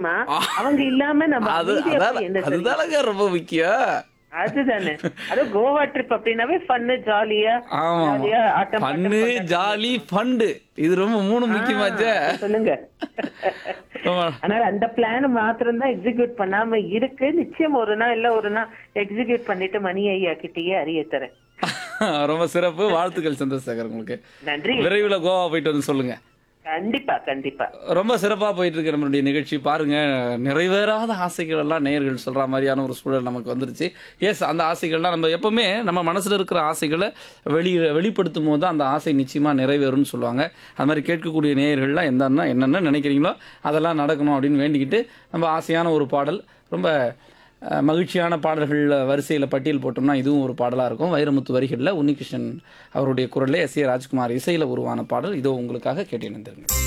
தெரியுமா அவங்க இல்லாம நம்ம அது அமைதியா அதான் போய் என்ன தெரியும்? அதுதானங்க ரொம்ப முக்கியம் அதுதானே அது கோவா ட்ரிப் அப்படின்னாவே ஃபன்னு ஜாலியா ஆமா ஜாலியா ஆட்டம் பாட்டம் ஃபன்னு கொண்டாட்டம். ஜாலி ஃபண்டு இது ரொம்ப மூணு முக்கியமாச்சே ஆ, சொல்லுங்க ஆமா. அதனால அந்த பிளான் மாத்திரம் தான் எக்ஸிக்யூட் பண்ணாம இருக்கு நிச்சயம் ஒரு நாள் இல்ல ஒரு நாள் எக்ஸிக்யூட் பண்ணிட்டு மணி ஐயா கிட்டயே அறிய தரேன் ரொம்ப சிறப்பு வாழ்த்துக்கள் சந்திரசேகர் உங்களுக்கு நன்றி விரைவில் கோவா போயிட்டு வந்து சொல்லுங்க கண்டிப்பா கண்டிப்பா ரொம்ப சிறப்பா போயிட்டு இருக்கு நம்மளுடைய நிகழ்ச்சி பாருங்க நிறைவேறாத ஆசைகள் எல்லாம் நேயர்கள் சொல்ற மாதிரியான ஒரு சூழல் நமக்கு வந்துருச்சு எஸ் அந்த ஆசைகள்லாம் நம்ம எப்பவுமே நம்ம மனசுல இருக்கிற ஆசைகளை வெளி வெளிப்படுத்தும் போது தான் அந்த ஆசை நிச்சயமா நிறைவேறும்னு சொல்லுவாங்க அது மாதிரி கேட்கக்கூடிய நேயர்கள்லாம் என்னென்ன என்னென்ன நினைக்கிறீங்களோ அதெல்லாம் நடக்கணும் அப்படின்னு வேண்டிக்கிட்டு நம்ம ஆசையான ஒரு பாடல் ரொம்ப அஹ், மகிழ்ச்சியான பாடல்கள் வரிசையில் பட்டியல் போட்டோம்னா இதுவும் ஒரு பாடலாக இருக்கும் வைரமுத்து வரிகளில் உன்னிகிருஷ்ணன் அவருடைய குரலில் எஸ் ஏ ராஜ்குமார் இசையில் உருவான பாடல் இதோ உங்களுக்காக கேட்டு இணைந்திருங்க